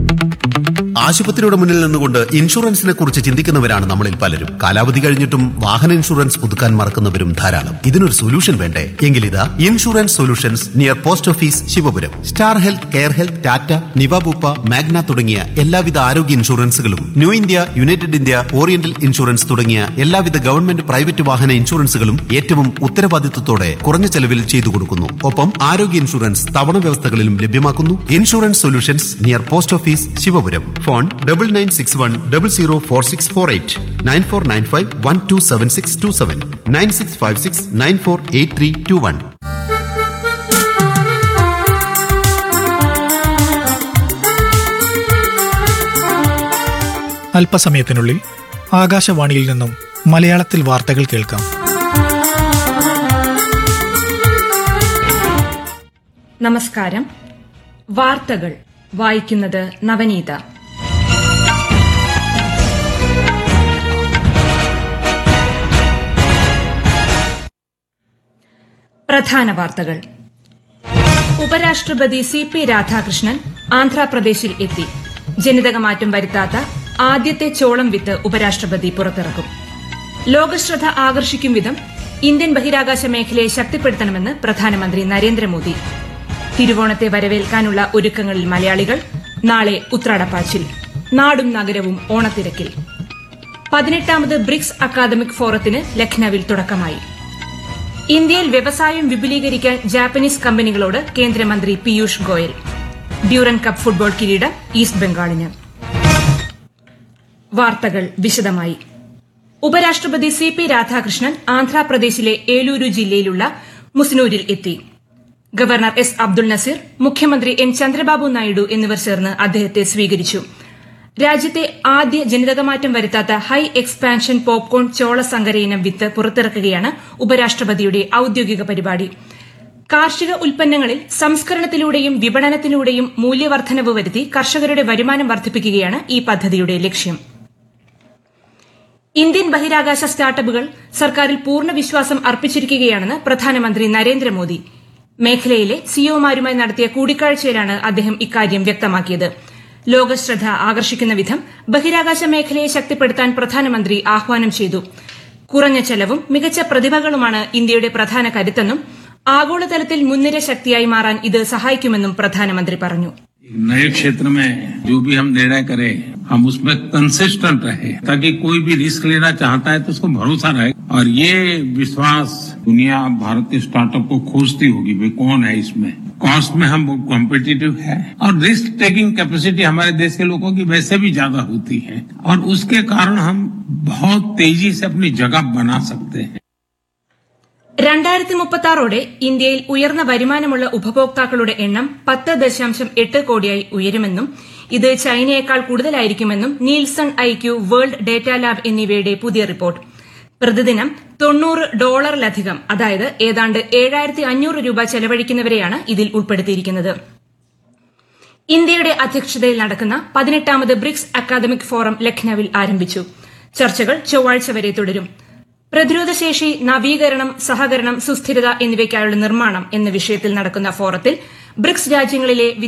ആശുപത്രിയുടെ മുന്നിൽ നിന്നുകൊണ്ട് ഇൻഷുറൻസിനെ കുറിച്ച് ചിന്തിക്കുന്നവരാണ് നമ്മളിൽ പലരും കാലാവധി കഴിഞ്ഞിട്ടും വാഹന ഇൻഷുറൻസ് പുതുക്കാൻ മറക്കുന്നവരും ധാരാളം ഇതിനൊരു സൊല്യൂഷൻ വേണ്ടേ എങ്കിലിതാ insurance solutions near post office Sivapuram Star Health Care Health Tata Niva Bupa Magna തുടങ്ങിയ എല്ലാവിധ ആരോഗ്യ ഇൻഷുറൻസുകളും New India United India Oriental insurance തുടങ്ങിയ എല്ലാവിധ ഗവൺമെന്റ് പ്രൈവറ്റ് വാഹന ഇൻഷുറൻസുകളും ഏറ്റവും ഉത്തരവാദിത്വത്തോടെ കുറഞ്ഞ ചെലവിൽ ചെയ്തു കൊടുക്കുന്നു ഒപ്പം ആരോഗ്യ ഇൻഷുറൻസ് തവണ വ്യവസ്ഥകളിലും ലഭ്യമാക്കുന്നു insurance solutions near post office Sivapuram phone double nine six one double zero four six four eight nine four nine five one two seven six two seven nine six five six nine four eight three two one അല്പസമയത്തിനുള്ളിൽ ആകാശവാണിയിൽ നിന്നും മലയാളത്തിൽ വാർത്തകൾ കേൾക്കാം നമസ്കാരം വാർത്തകൾ വായിക്കുന്നത് നവനീത പ്രധാന വാർത്തകൾ ഉപരാഷ്ട്രപതി സി പി രാധാകൃഷ്ണൻ ആന്ധ്രാപ്രദേശിൽ എത്തി ജനിതകമാറ്റം വരുത്താത്ത ആദ്യത്തെ ചോളം വിത്ത് ഉപരാഷ്ട്രപതി പുറത്തിറക്കും ലോകശ്രദ്ധ ആകർഷിക്കും വിധം ഇന്ത്യൻ ബഹിരാകാശ മേഖലയെ ശക്തിപ്പെടുത്തണമെന്ന് പ്രധാനമന്ത്രി നരേന്ദ്രമോദി തിരുവോണത്തെ വരവേൽക്കാനുള്ള ഒരുക്കങ്ങളിൽ മലയാളികൾ നാളെ ഉത്രാടപ്പാച്ചിൽ നാടും നഗരവും ഓണത്തിരക്കിൽ പതിനെട്ടാമത് ബ്രിക്സ് അക്കാദമിക് ഫോറത്തിന് ലഖ്നൌവിൽ തുടക്കമായി ഇന്ത്യയിൽ വ്യവസായം വിപുലീകരിക്കാൻ ജാപ്പനീസ് കമ്പനികളോട് കേന്ദ്രമന്ത്രി Piyush Goyal Durand cup football കിരീടം ഈസ്റ്റ് ബംഗാളിന് വാർത്തകൾ വിശദമായി ഉപരാഷ്ട്രപതി സി പി രാധാകൃഷ്ണൻ ആന്ധ്രാപ്രദേശിലെ ഏലൂരു ജില്ലയിലുള്ള മുസ്നൂരിൽ എത്തി ഗവർണർ എസ് അബ്ദുൾ നസീർ മുഖ്യമന്ത്രി എൻ ചന്ദ്രബാബു നായിഡു എന്നിവർ ചേർന്ന് അദ്ദേഹത്തെ സ്വീകരിച്ചു രാജ്യത്തെ ആദ്യ ജനിതകമാറ്റം വരുത്താത്ത ഹൈ എക്സ്പാൻഷൻ പോപ്കോൺ ചോള സങ്കര ഇനം വിത്ത് പുറത്തിറക്കുകയാണ് ഉപരാഷ്ട്രപതിയുടെ ഔദ്യോഗിക പരിപാടി കാർഷിക ഉൽപ്പന്നങ്ങളിൽ സംസ്കരണത്തിലൂടെയും വിപണനത്തിലൂടെയും മൂല്യവർദ്ധനവ് വരുത്തി കർഷകരുടെ വരുമാനം വർദ്ധിപ്പിക്കുകയാണ് ഈ പദ്ധതിയുടെ ലക്ഷ്യം ഇന്ത്യൻ ബഹിരാകാശ സ്റ്റാർട്ടപ്പുകൾ സർക്കാരിൽ പൂർണ്ണ വിശ്വാസം അർപ്പിച്ചിരിക്കുകയാണെന്ന് പ്രധാനമന്ത്രി നരേന്ദ്രമോദി മേഖലയിലെ സിഒമാരുമായി നടത്തിയ കൂടിക്കാഴ്ചയിലാണ് അദ്ദേഹം ഇക്കാര്യം വ്യക്തമാക്കിയത് ലോകശ്രദ്ധ ആകർഷിക്കുന്ന വിധം ബഹിരാകാശ മേഖലയെ ശക്തിപ്പെടുത്താൻ പ്രധാനമന്ത്രി ആഹ്വാനം ചെയ്തു കുറഞ്ഞ ചെലവും മികച്ച പ്രതിഭകളുമാണ് ഇന്ത്യയുടെ പ്രധാന കരുത്തെന്നും ആഗോളതലത്തിൽ മുൻനിര ശക്തിയായി മാറാൻ ഇത് സഹായിക്കുമെന്നും പ്രധാനമന്ത്രി പറഞ്ഞു नए क्षेत्र में जो भी हम निर्णय करें हम उसमें कंसिस्टेंट रहे ताकि कोई भी रिस्क लेना चाहता है तो उसको भरोसा रहे और ये विश्वास दुनिया भारतीय स्टार्टअप को खोजती होगी भाई कौन है इसमें कॉस्ट में हम कॉम्पिटिटिव है और रिस्क टेकिंग कैपेसिटी हमारे देश के लोगों की वैसे भी ज्यादा होती है और उसके कारण हम बहुत तेजी से अपनी जगह बना सकते हैं രണ്ടായിരത്തി മുപ്പത്താറോടെ ഇന്ത്യയിൽ ഉയർന്ന വരുമാനമുള്ള ഉപഭോക്താക്കളുടെ എണ്ണം പത്ത് ദശാംശം എട്ട് കോടിയായി ഉയരുമെന്നും ഇത് ചൈനയേക്കാൾ കൂടുതലായിരിക്കുമെന്നും Nielsen IQ world data lab എന്നിവയുടെ പുതിയ റിപ്പോർട്ട് പ്രതിദിനം തൊണ്ണൂറ് ഡോളറിലധികം അതായത് ഏതാണ്ട് ഏഴായിരത്തി അഞ്ഞൂറ് രൂപ ചെലവഴിക്കുന്നവരെയാണ് ഇതിൽ ഉൾപ്പെടുത്തിയിരിക്കുന്നത് ഇന്ത്യയുടെ അധ്യക്ഷതയിൽ നടക്കുന്ന പതിനെട്ടാമത് ബ്രിക്സ് അക്കാദമിക് ഫോറം ലഖ്നൌവിൽ ആരംഭിച്ചു ചർച്ചകൾ ചൊവ്വാഴ്ച വരെ തുടരും പ്രതിരോധശേഷി നവീകരണം സഹകരണം സുസ്ഥിരത എന്നിവയ്ക്കായുള്ള നിർമ്മാണം എന്ന വിഷയത്തിൽ നടക്കുന്ന ഫോറത്തിൽ ബ്രിക്സ് രാജ്യങ്ങളിലെ